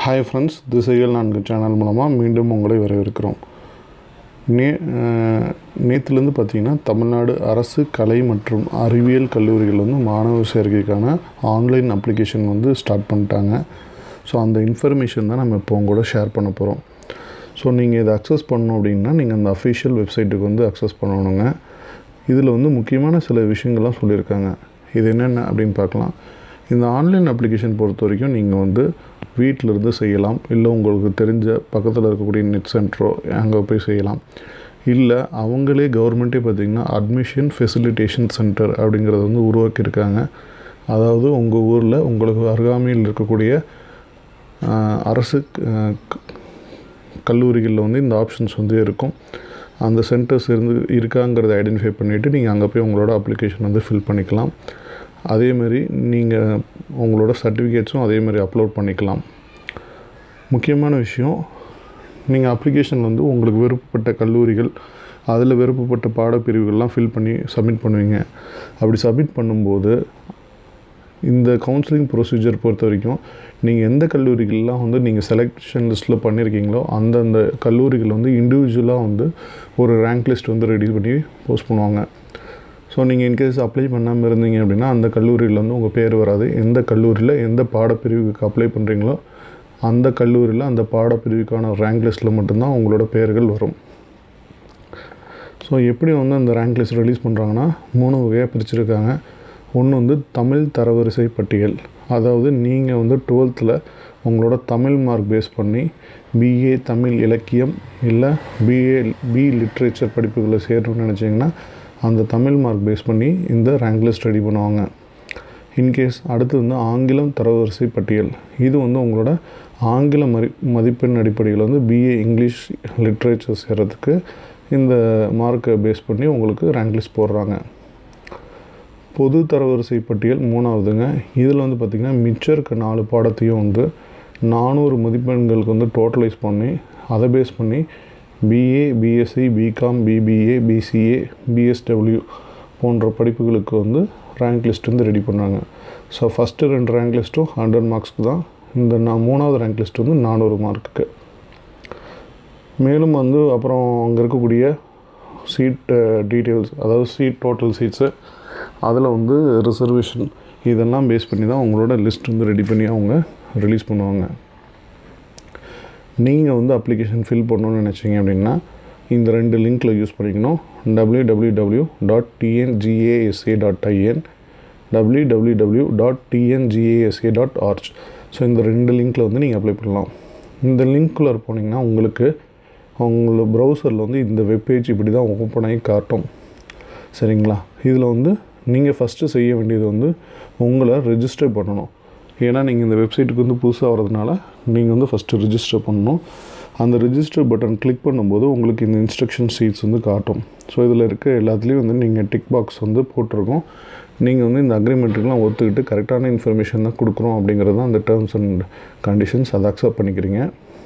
hi friends திசைகள் நான்கு channel மூலமாக மீண்டும் உங்களை வரவேற்கிறோம் நே நேற்றுலேருந்து பார்த்தீங்கன்னா தமிழ்நாடு அரசு கலை மற்றும் அறிவியல் கல்லூரிகள் வந்து மாணவர் சேர்க்கைக்கான ஆன்லைன் அப்ளிகேஷன் வந்து ஸ்டார்ட் பண்ணிட்டாங்க ஸோ அந்த இன்ஃபர்மேஷன் தான் நம்ம இப்போ உங்க கூட ஷேர் பண்ண போகிறோம் ஸோ நீங்கள் இதை அக்சஸ் பண்ணணும் அப்படின்னா நீங்கள் அந்த அஃபிஷியல் வெப்சைட்டுக்கு வந்து அக்சஸ் பண்ணணுங்க இதில் வந்து முக்கியமான சில விஷயங்கள்லாம் சொல்லியிருக்காங்க இது என்னென்ன அப்படின்னு பார்க்கலாம் இந்த ஆன்லைன் அப்ளிகேஷன் பொறுத்த வரைக்கும் நீங்கள் வந்து வீட்டில் இருந்து செய்யலாம் இல்லை உங்களுக்கு தெரிஞ்ச பக்கத்தில் இருக்கக்கூடிய நெட் சென்டரோ அங்கே போய் செய்யலாம் இல்லை அவங்களே கவர்மெண்ட்டே பார்த்திங்கன்னா அட்மிஷன் ஃபெசிலிட்டேஷன் சென்டர் அப்படிங்கிறத வந்து உருவாக்கியிருக்காங்க அதாவது உங்கள் ஊரில் உங்களுக்கு அருகாமையில் இருக்கக்கூடிய ஆஹ், அரசு ஆஹ், க- கல்லூரிகளில் வந்து இந்த ஆப்ஷன்ஸ் வந்து இருக்கும் அந்த சென்டர்ஸ் இருந்து இருக்காங்கிறத ஐடென்டிஃபை பண்ணிவிட்டு நீங்கள் அங்கே போய் உங்களோட அப்ளிகேஷன் வந்து ஃபில் பண்ணிக்கலாம் அதேமாரி நீங்கள் உங்களோட சர்டிஃபிகேட்ஸும் அதேமாதிரி அப்லோட் பண்ணிக்கலாம் முக்கியமான விஷயம் நீங்கள் அப்ளிகேஷன் வந்து உங்களுக்கு விருப்பப்பட்ட கல்லூரிகள் அதில் விருப்பப்பட்ட பாடப்பிரிவுகள்லாம் ஃபில் பண்ணி சப்மிட் பண்ணுவீங்க அப்படி சப்மிட் பண்ணும்போது இந்த கவுன்சிலிங் ப்ரொசீஜர் பொறுத்த வரைக்கும் நீங்கள் எந்த கல்லூரிகள்லாம் வந்து நீங்கள் செலெக்ஷன் லிஸ்ட்டில் பண்ணியிருக்கீங்களோ அந்தந்த கல்லூரிகள் வந்து இண்டிவிஜுவலாக வந்து ஒரு ரேங்க் லிஸ்ட் வந்து ரெடி பண்ணி போஸ்ட் பண்ணுவாங்க ஸோ நீங்கள் இன்கேஸ் அப்ளை பண்ணாமல் இருந்தீங்க அப்படின்னா அந்த கல்லூரியில் வந்து உங்கள் பேர் வராது எந்த கல்லூரியில் எந்த பாடப்பிரிவுக்கு அப்ளை பண்ணுறீங்களோ அந்த கல்லூரியில் அந்த பாடப்பிரிவுக்கான ரேங்க் லிஸ்ட்டில் மட்டும்தான் உங்களோட பெயர்கள் வரும் ஸோ எப்படி வந்து அந்த ரேங்க் லிஸ்ட் ரிலீஸ் பண்ணுறாங்கன்னா மூணு வகையாக பிரிச்சிருக்காங்க ஒன்று வந்து தமிழ் தரவரிசை பட்டியல் அதாவது நீங்கள் வந்து டுவெல்த்தில் உங்களோட தமிழ் மார்க் பேஸ் பண்ணி பிஏ தமிழ் இலக்கியம் இல்லை பிஏ பி லிட்ரேச்சர் படிப்புகளை சேரணும்னு நினச்சிங்கன்னா அந்த தமிழ் மார்க் பேஸ் பண்ணி இந்த ரேங்க் லிஸ்ட் ரெடி பண்ணுவாங்க இன்கேஸ் அடுத்து வந்து ஆங்கிலம் தரவரிசை பட்டியல் இது வந்து உங்களோட ஆங்கில மதி மதிப்பெண் அடிப்படையில் வந்து பிஏ இங்கிலீஷ் லிட்ரேச்சர் சேர்கிறதுக்கு இந்த மார்க்கை பேஸ் பண்ணி உங்களுக்கு ரேங்க் லிஸ்ட் போடுறாங்க பொது தரவரிசை பட்டியல் மூணாவதுங்க இதில் வந்து பார்த்திங்கன்னா மிச்சம் இருக்க நாலு பாடத்தையும் வந்து நானூறு மதிப்பெண்களுக்கு வந்து டோட்டலைஸ் பண்ணி அதை பேஸ் பண்ணி BA BSc BCom BBA BCA BSW போன்ற படிப்புகளுக்கு வந்து ரேங்க் லிஸ்ட் வந்து ரெடி பண்ணாங்க ஸோ ஃபஸ்ட்டு ரெண்டு ரேங்க் லிஸ்ட்டும் ஹண்ட்ரட் மார்க்ஸ்க்கு தான் இந்த நான் மூணாவது ரேங்க் லிஸ்ட் வந்து நானூறு மார்க்குக்கு மேலும் வந்து அப்புறம் அங்கே இருக்கக்கூடிய சீட் டீட்டெயில்ஸ் அதாவது சீட் டோட்டல் சீட்ஸு அதில் வந்து ரிசர்வேஷன் இதெல்லாம் பேஸ் பண்ணி தான் உங்களோட லிஸ்ட் வந்து ரெடி பண்ணி அவங்க ரிலீஸ் பண்ணுவாங்க நீங்கள் வந்து அப்ளிகேஷன் ஃபில் பண்ணணும்னு நினச்சிங்க அப்படின்னா இந்த ரெண்டு லிங்க்கில் யூஸ் பண்ணிக்கணும் W W W dot TNGASA dot IN W W W dot TNGASA dot org so இந்த ரெண்டு லிங்க்கில் வந்து நீங்கள் அப்ளை பண்ணலாம் இந்த லிங்க்குள்ளே போனீங்கன்னா உங்களுக்கு உங்களோட ப்ரௌசரில் வந்து இந்த வெப்பேஜ் இப்படி தான் ஓப்பன் ஆகி காட்டும் சரிங்களா இதில் வந்து நீங்கள் ஃபஸ்ட்டு செய்ய வேண்டியது வந்து உங்களை ரெஜிஸ்டர் பண்ணணும் ஏன்னா நீங்கள் இந்த வெப்சைட்டுக்கு வந்து புதுசாக வரதுனால நீங்கள் வந்து ஃபஸ்ட்டு ரெஜிஸ்டர் பண்ணணும் அந்த ரெஜிஸ்டர் பட்டன் கிளிக் பண்ணும்போது உங்களுக்கு இந்த இன்ஸ்ட்ரக்ஷன் ஷீட்ஸ் வந்து காட்டும் ஸோ இதில் இருக்க எல்லாத்துலேயும் வந்து நீங்கள் டிக் பாக்ஸ் வந்து போட்டிருக்கோம் நீங்கள் வந்து இந்த அக்ரிமெண்ட்டுக்கெலாம் ஒத்துக்கிட்டு கரெக்டான இன்ஃபர்மேஷன் தான் கொடுக்குறோம் அப்படிங்கிறது தான் அந்த டேர்ம்ஸ் அண்ட் கண்டிஷன்ஸ் அதை அக்செப்ட் பண்ணிக்கிறீங்க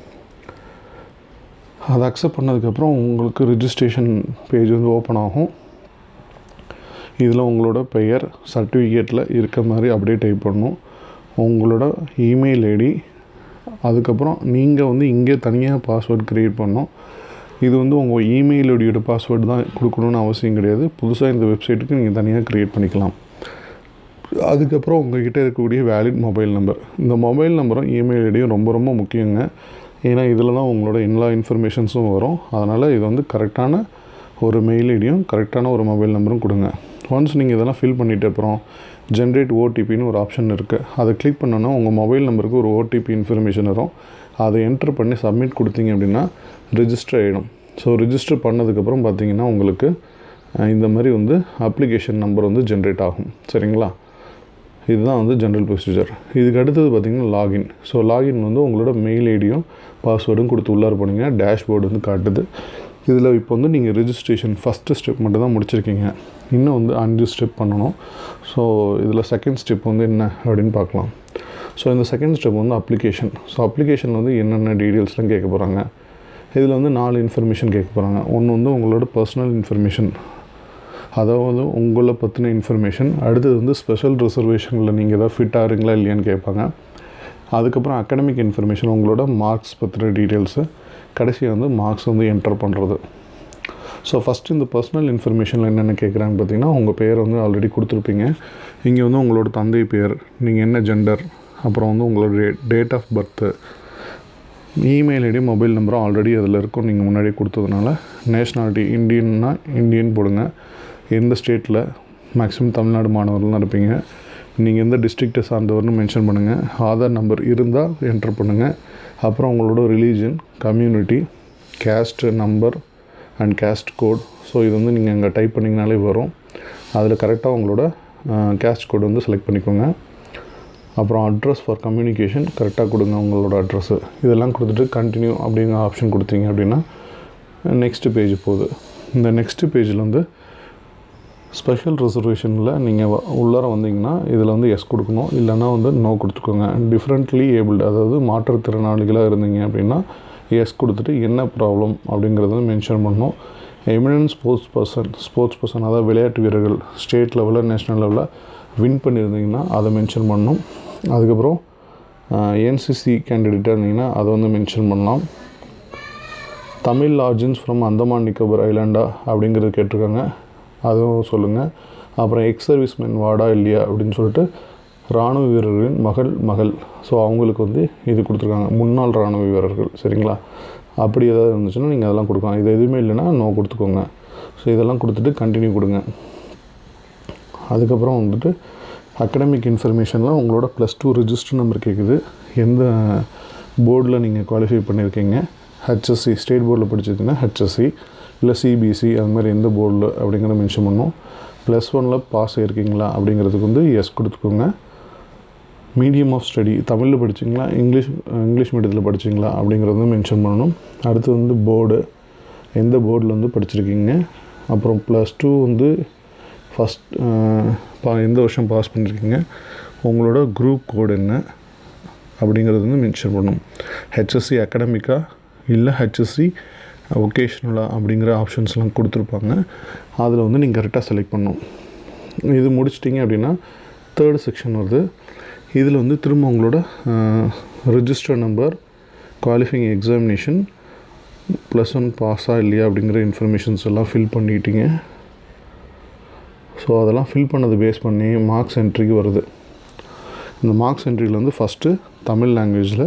அதை அக்செப்ட் பண்ணதுக்கப்புறம் உங்களுக்கு ரிஜிஸ்ட்ரேஷன் பேஜ் வந்து ஓப்பன் ஆகும் இதில் உங்களோட பெயர் சர்டிஃபிகேட்டில் இருக்க மாதிரி அப்படியே டைப் பண்ணணும் உங்களோட இமெயில் ஐடி அதுக்கப்புறம் நீங்கள் வந்து இங்கே தனியாக பாஸ்வேர்ட் க்ரியேட் பண்ணணும் இது வந்து உங்கள் இமெயில் ஐடியோட பாஸ்வேர்டு தான் கொடுக்கணும்னு அவசியம் கிடையாது புதுசாக இந்த வெப்சைட்டுக்கு நீங்கள் தனியாக க்ரியேட் பண்ணிக்கலாம் அதுக்கப்புறம் உங்ககிட்ட இருக்கக்கூடிய வேலிட் மொபைல் நம்பர் இந்த மொபைல் நம்பரும் இமெயில் ஐடியும் ரொம்ப ரொம்ப முக்கியங்க ஏன்னா இதில் தான் உங்களோட எல்லா இன்ஃபர்மேஷன்ஸும் வரும் அதனால் இது வந்து கரெக்டான ஒரு மெயில் ஐடியும் கரெக்டான ஒரு மொபைல் நம்பரும் கொடுங்க ஒன்ஸ் நீங்கள் இதெல்லாம் ஃபில் பண்ணிட்ட அப்புறம் ஜென்ரேட் ஓடிபின்னு ஒரு ஆப்ஷன் இருக்குது அதை கிளிக் பண்ணோன்னா உங்கள் மொபைல் நம்பருக்கு ஒரு ஓடிபி இன்ஃபர்மேஷன் வரும் அதை என்டர் பண்ணி சப்மிட் கொடுத்தீங்க அப்படின்னா ரிஜிஸ்டர் ஆகிடும் ஸோ ரிஜிஸ்டர் பண்ணதுக்கப்புறம் பார்த்தீங்கன்னா உங்களுக்கு அஹ், இந்த மாதிரி வந்து அப்ளிகேஷன் நம்பர் வந்து ஜென்ரேட் ஆகும் சரிங்களா இதுதான் வந்து ஜென்ரல் ப்ரொசீஜர் இதுக்கு அடுத்தது பார்த்திங்கன்னா லாகின் ஸோ லாகின் வந்து உங்களோட மெயில் ஐடியும் பாஸ்வேர்டும் கொடுத்து உள்ளார போனீங்கன்னா டேஷ்போர்டு வந்து காட்டுது இதில் இப்போ வந்து நீங்கள் ரிஜிஸ்ட்ரேஷன் ஃபஸ்ட்டு ஸ்டெப் மட்டும் தான் முடிச்சிருக்கீங்க இன்னும் வந்து அஞ்சு ஸ்டெப் பண்ணணும் ஸோ இதில் செகண்ட் ஸ்டெப் வந்து என்ன அப்படின்னு பார்க்கலாம் ஸோ இந்த செகண்ட் ஸ்டெப் வந்து அப்ளிகேஷன் ஸோ அப்ளிகேஷன் வந்து என்னென்ன டீட்டெயில்ஸ்லாம் கேட்க போகிறாங்க இதில் வந்து நாலு இன்ஃபர்மேஷன் கேட்க போகிறாங்க ஒன்று வந்து உங்களோட பர்சனல் இன்ஃபர்மேஷன் அதாவது உங்களை பற்றின இன்ஃபர்மேஷன் அடுத்தது வந்து ஸ்பெஷல் ரிசர்வேஷனில் நீங்கள் எதாவது ஃபிட் ஆகிறீங்களா இல்லையான்னு கேட்பாங்க அதுக்கப்புறம் அகடமிக் இன்ஃபர்மேஷன் உங்களோட மார்க்ஸ் பற்றின டீட்டெயில்ஸு கடைசியாக வந்து மார்க்ஸ் வந்து என்டர் பண்ணுறது ஸோ ஃபஸ்ட்டு இந்த பர்சனல் இன்ஃபர்மேஷனில் என்னென்ன கேட்குறாங்க பார்த்தீங்கன்னா உங்கள் பேர் வந்து ஆல்ரெடி கொடுத்துருப்பீங்க இங்கே வந்து உங்களோட தந்தை பேர் நீங்கள் என்ன ஜெண்டர் அப்புறம் வந்து உங்களோட date of birth email ID mobile நம்பரும் ஆல்ரெடி அதில் இருக்கும் நீங்கள் முன்னாடியே கொடுத்ததுனால நேஷ்னாலிட்டி இந்தியன்னா இந்தியன் போடுங்க எந்த ஸ்டேட்டில் மேக்ஸிமம் தமிழ்நாடு மாணவர்கள் தான் இருப்பீங்க நீங்கள் எந்த டிஸ்ட்ரிக்டை சார்ந்தவர்னு மென்ஷன் பண்ணுங்கள் ஆதார் நம்பர் இருந்தால் என்டர் பண்ணுங்கள் அப்புறம் உங்களோட religion community caste number and caste code so இது வந்து நீங்கள் அங்கே டைப் பண்ணிங்கனாலே வரும் அதில் கரெக்டாக உங்களோட கேஸ்ட் கோட் வந்து செலக்ட் பண்ணிக்கோங்க அப்புறம் அட்ரஸ் ஃபார் கம்யூனிகேஷன் கரெக்டாக கொடுங்க உங்களோட அட்ரஸ்ஸு இதெல்லாம் கொடுத்துட்டு கண்டினியூ அப்படிங்கிற ஆப்ஷன் கொடுத்தீங்க அப்படின்னா நெக்ஸ்ட்டு பேஜ் போகுது இந்த நெக்ஸ்ட்டு பேஜில் வந்து ஸ்பெஷல் ரிசர்வேஷனில் நீங்கள் உள்ளார வந்தீங்கன்னா இதில் வந்து எஸ் கொடுக்கணும் இல்லைன்னா வந்து நோ கொடுத்துக்கோங்க டிஃப்ரெண்ட்லி ஏபிள்டு அதாவது மாற்றுத்திறனாளிகளாக இருந்தீங்க அப்படின்னா எஸ் கொடுத்துட்டு என்ன ப்ராப்ளம் அப்படிங்கிறத மென்ஷன் பண்ணணும் eminent sports person sports person அதாவது விளையாட்டு வீரர்கள் ஸ்டேட் லெவலில் நேஷ்னல் லெவலில் வின் பண்ணியிருந்தீங்கன்னா அதை மென்ஷன் பண்ணணும் அதுக்கப்புறம் என்சிசி கேண்டிடேட்டாக இருந்தீங்கன்னா அதை வந்து மென்ஷன் பண்ணலாம் தமிழ் ஆர்ஜின்ஸ் ஃப்ரம் அந்தமான் நிக்கோபர் ஐலாண்டா அப்படிங்கிறது கேட்டிருக்காங்க அதுவும் சொல்லுங்கள் அப்புறம் எக்ஸ் சர்வீஸ்மேன் வாடா இல்லையா அப்படின்னு சொல்லிட்டு இராணுவ வீரர்களின் மகள் மகள் ஸோ அவங்களுக்கு வந்து இது கொடுத்துருக்காங்க முன்னாள் இராணுவ வீரர்கள் சரிங்களா அப்படி ஏதாவது இருந்துச்சுன்னா நீங்கள் அதெல்லாம் கொடுக்கலாம் இது எதுவுமே இல்லைன்னா நோ கொடுத்துக்கோங்க ஸோ இதெல்லாம் கொடுத்துட்டு கண்டினியூ கொடுங்க அதுக்கப்புறம் வந்துட்டு அகடமிக் இன்ஃபர்மேஷனில் உங்களோட ப்ளஸ் டூ ரிஜிஸ்டர் நம்பர் கேட்குது எந்த போர்டில் நீங்கள் குவாலிஃபை பண்ணியிருக்கீங்க ஹெச்எஸ்சி ஸ்டேட் போர்டில் படிச்சிருந்தீங்கன்னா ஹெச்எஸ்சி இல்லை சிபிஎஸ்சி அது மாதிரி எந்த போர்டில் அப்படிங்கிறத மென்ஷன் பண்ணணும் ப்ளஸ் ஒனில் பாஸ் ஆகிருக்கீங்களா அப்படிங்கிறதுக்கு வந்து எஸ் கொடுத்துக்கோங்க மீடியம் ஆஃப் ஸ்டடி தமிழில் படிச்சிங்களா இங்கிலீஷ் இங்கிலீஷ் மீடியத்தில் படிச்சிங்களா அப்படிங்கிறது வந்து மென்ஷன் பண்ணணும் அடுத்து வந்து போர்டு எந்த போர்டில் வந்து படிச்சிருக்கீங்க அப்புறம் ப்ளஸ் டூ வந்து ஃபஸ்ட் பா எந்த வருஷம் பாஸ் பண்ணியிருக்கீங்க உங்களோட குரூப் கோடு என்ன அப்படிங்கிறது வந்து மென்ஷன் பண்ணணும் ஹெச்எஸ்சி அகடமிக்கா இல்லை ஹெச்எஸ்சி ஒகேஷ்னலாக அப்படிங்கிற ஆப்ஷன்ஸ்லாம் கொடுத்துருப்பாங்க அதில் வந்து நீங்கள் கரெக்டாக செலக்ட் பண்ணணும் இது முடிச்சிட்டிங்க அப்படின்னா தேர்டு செக்ஷன் வருது இதில் வந்து திரும்ப உங்களோட register number qualifying examination plus one பாஸா இல்லையா அப்படிங்கிற இன்ஃபர்மேஷன்ஸ் எல்லாம் ஃபில் பண்ணிட்டீங்க ஸோ அதெல்லாம் ஃபில் பண்ணதை பேஸ் பண்ணி மார்க்ஸ் என்ட்ரிக்கு வருது இந்த மார்க்ஸ் என்ட்ரியில் வந்து ஃபஸ்ட்டு தமிழ் லாங்குவேஜில்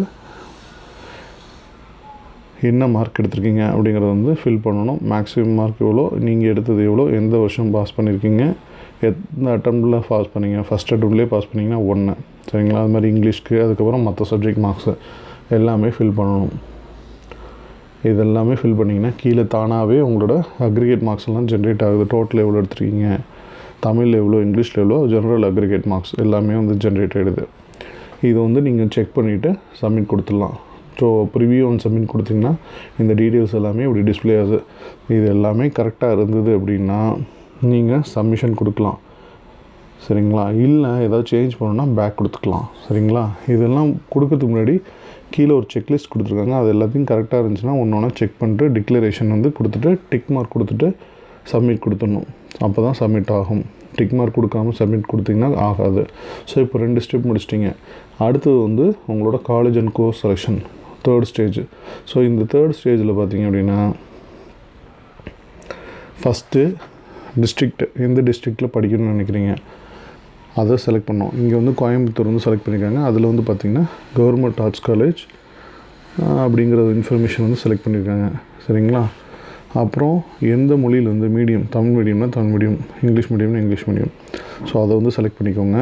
என்ன மார்க் எடுத்திருக்கீங்க அப்படிங்கிறத வந்து ஃபில் பண்ணணும் மேக்ஸிமம் மார்க் எவ்வளோ நீங்கள் எடுத்தது எவ்வளோ எந்த வருஷம் பாஸ் பண்ணியிருக்கீங்க எந்த அட்டம்ப்டில் பாஸ் பண்ணீங்க ஃபஸ்ட் அட்டம்ப்ட்லேயே பாஸ் பண்ணிங்கன்னா ஒன்று சரிங்களா அது மாதிரி இங்கிலீஷ்க்கு அதுக்கப்புறம் மற்ற சப்ஜெக்ட் மார்க்ஸு எல்லாமே ஃபில் பண்ணணும் இதெல்லாமே ஃபில் பண்ணிங்கன்னா கீழே தானாகவே உங்களோட அக்ரிகேட் மார்க்ஸ் எல்லாம் ஜென்ரேட் ஆகுது டோட்டல் எவ்வளோ எடுத்திருக்கீங்க தமிழில் எவ்வளோ இங்கிலீஷில் எவ்வளோ ஜென்ரல் அக்ரிகேட் மார்க்ஸ் எல்லாமே வந்து ஜென்ரேட் ஆகிடுது இதை வந்து நீங்கள் செக் பண்ணிவிட்டு சப்மிட் கொடுத்துடலாம் ஸோ ப்ரிவியூ ஒன் சப்மிட் கொடுத்தீங்கன்னா இந்த டீட்டெயில்ஸ் எல்லாமே இப்படி டிஸ்பிளே ஆகுது இது எல்லாமே கரெக்டாக இருந்தது அப்படின்னா நீங்கள் சப்மிஷன் கொடுக்கலாம் சரிங்களா இல்லை ஏதாவது சேஞ்ச் பண்ணணுன்னா பேக் கொடுத்துக்கலாம் சரிங்களா இதெல்லாம் கொடுக்கறதுக்கு முன்னாடி கீழே ஒரு செக்லிஸ்ட் கொடுத்துருக்காங்க அது எல்லாத்தையும் கரெக்டாக இருந்துச்சுன்னா ஒன்று ஒன்றா செக் பண்ணிட்டு டிக்ளரேஷன் வந்து கொடுத்துட்டு டிக் மார்க் கொடுத்துட்டு சப்மிட் கொடுத்துடணும் அப்போ தான் சப்மிட் ஆகும் டிக் மார்க் கொடுக்காம சப்மிட் கொடுத்தீங்கன்னா ஆகாது ஸோ இப்போ ரெண்டு ஸ்டெப் முடிச்சிட்டிங்க அடுத்தது வந்து உங்களோட college and course selection third stage so இந்த தேர்ட் ஸ்டேஜில் பார்த்தீங்க அப்படின்னா ஃபஸ்ட்டு டிஸ்ட்ரிக்ட் எந்த டிஸ்ட்ரிக்டில் படிக்கணும்னு நினைக்கிறீங்க அதை செலக்ட் பண்ணோம் இங்கே வந்து கோயம்புத்தூர் வந்து செலக்ட் பண்ணியிருக்காங்க அதில் வந்து பார்த்திங்கன்னா கவர்மெண்ட் ஆர்ட்ஸ் காலேஜ் அப்படிங்கிற இன்ஃபர்மேஷன் வந்து செலக்ட் பண்ணியிருக்காங்க சரிங்களா அப்புறம் எந்த மொழியில் வந்து மீடியம் தமிழ் மீடியம்னா தமிழ் மீடியம் இங்கிலீஷ் மீடியம்னா இங்கிலீஷ் மீடியம் ஸோ அதை வந்து செலக்ட் பண்ணிக்கோங்க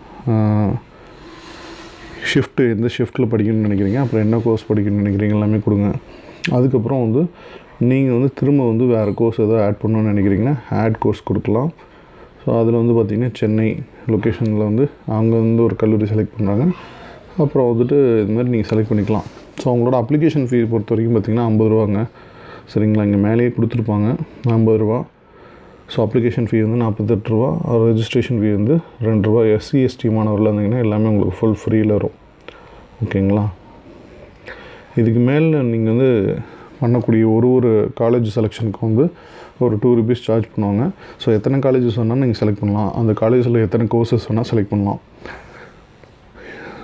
ஷிஃப்ட்டு எந்த ஷிஃப்ட்டில் படிக்கணும்னு நினைக்கிறீங்க அப்புறம் என்ன கோர்ஸ் படிக்கணும்னு நினைக்கிறீங்க எல்லாமே கொடுங்க அதுக்கப்புறம் வந்து நீங்கள் வந்து திரும்ப வந்து வேறு கோர்ஸ் எதாவது ஆட் பண்ணணும்னு நினைக்கிறீங்கன்னா ஆட் கோர்ஸ் கொடுக்கலாம் ஸோ அதில் வந்து பார்த்திங்கன்னா சென்னை லொக்கேஷனில் வந்து அங்கே வந்து ஒரு கல்லூரி செலக்ட் பண்ணுறாங்க அப்புறம் வந்துட்டு இது மாதிரி நீங்கள் செலக்ட் பண்ணிக்கலாம் ஸோ அவங்களோட அப்ளிகேஷன் ஃபீ பொறுத்த வரைக்கும் பார்த்திங்கன்னா ஐம்பது ரூபாங்க சரிங்களா இங்கே மேலேயே கொடுத்துருப்பாங்க ஐம்பது ரூபா ஸோ அப்ளிகேஷன் ஃபீ வந்து நாற்பத்தெட்டு ரூபா ரெஜிஸ்ட்ரேஷன் ஃபீ வந்து ரெண்டு ரூபா எஸ்சி எஸ்டி மாணவரில் இருந்தீங்கன்னா எல்லாமே உங்களுக்கு ஃபுல் ஃப்ரீயில் வரும் ஓகேங்களா இதுக்கு மேலே நீங்கள் வந்து பண்ணக்கூடிய ஒரு ஒரு காலேஜ் செலெக்ஷனுக்கும் வந்து ஒரு டூ ருபீஸ் சார்ஜ் பண்ணுவாங்க ஸோ எத்தனை காலேஜஸ் வேணாலும் நீங்கள் செலக்ட் பண்ணலாம் அந்த காலேஜில் எத்தனை கோர்சஸ் வேணால் செலக்ட் பண்ணலாம்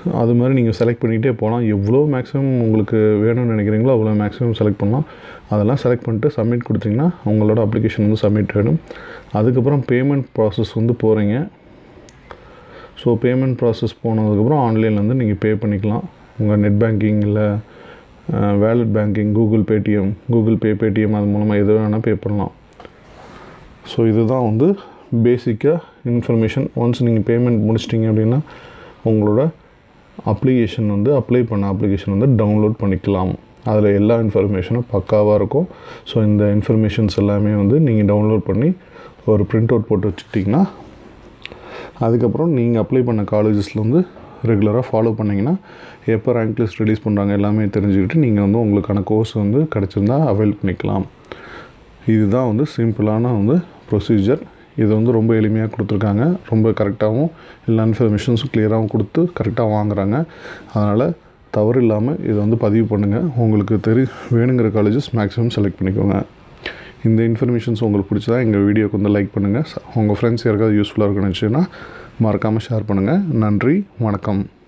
அது மாதிரி நீங்கள் செலக்ட் பண்ணிகிட்டே போகலாம் எவ்வளோ மேக்ஸிமம் உங்களுக்கு வேணும்னு நினைக்கிறீங்களோ அவ்வளோ மேக்ஸிமம் செலக்ட் பண்ணலாம் அதெல்லாம் செலக்ட் பண்ணிட்டு சப்மிட் கொடுத்தீங்கன்னா உங்களோட அப்ளிகேஷன் வந்து சப்மிட் ஆகிடும் அதுக்கப்புறம் பேமெண்ட் ப்ராசஸ் வந்து போகிறீங்க ஸோ பேமெண்ட் ப்ராசஸ் போனதுக்கப்புறம் ஆன்லைனில் வந்து நீங்கள் பே பண்ணிக்கலாம் உங்கள் நெட் பேங்கிங் இல்லை wallet banking Google Paytm Google Pay Paytm அது மூலமாக எது வேணால் பே பண்ணலாம் ஸோ இதுதான் வந்து பேசிக்காக இன்ஃபர்மேஷன் ஒன்ஸ் நீங்கள் பேமெண்ட் முடிச்சிட்டிங்க அப்படின்னா உங்களோட அப்ளிகேஷன் வந்து அப்ளை பண்ண அப்ளிகேஷன் வந்து டவுன்லோட் பண்ணிக்கலாம் அதில் எல்லா இன்ஃபர்மேஷனும் பக்காவாக இருக்கும் ஸோ இந்த இன்ஃபர்மேஷன்ஸ் எல்லாமே வந்து நீங்கள் டவுன்லோட் பண்ணி ஒரு பிரிண்ட் அவுட் போட்டு வச்சுட்டிங்கன்னா அதுக்கப்புறம் நீங்கள் அப்ளை பண்ண காலேஜஸில் வந்து ரெகுலராக ஃபாலோ பண்ணிங்கன்னா எப்போ ரேங்க் லிஸ்ட் ரிலீஸ் பண்ணுறாங்க எல்லாமே தெரிஞ்சுக்கிட்டு நீங்கள் வந்து உங்களுக்கான கோர்ஸ் வந்து கிடச்சிருந்தா அவைல் பண்ணிக்கலாம் இதுதான் வந்து சிம்பிளான வந்து ப்ரொசீஜர் இது வந்து ரொம்ப எளிமையாக கொடுத்துருக்காங்க ரொம்ப கரெக்டாகவும் எல்லா இன்ஃபர்மேஷன்ஸும் கிளியராகவும் கொடுத்து கரெக்டாக வாங்குகிறாங்க அதனால் தவறு இல்லாமல் இதை வந்து பதிவு பண்ணுங்கள் உங்களுக்கு தெரி வேணுங்கிற காலேஜஸ் மேக்ஸிமம் செலக்ட் பண்ணிக்கோங்க இந்த இன்ஃபர்மேஷன்ஸ் உங்களுக்கு பிடிச்சதா எங்கள் வீடியோக்கு வந்து லைக் பண்ணுங்கள் உங்கள் ஃப்ரெண்ட்ஸ் யாருக்காவது யூஸ்ஃபுல்லாக இருக்குன்னு நினச்சிங்கன்னா மறக்காமல் ஷேர் பண்ணுங்கள் நன்றி வணக்கம்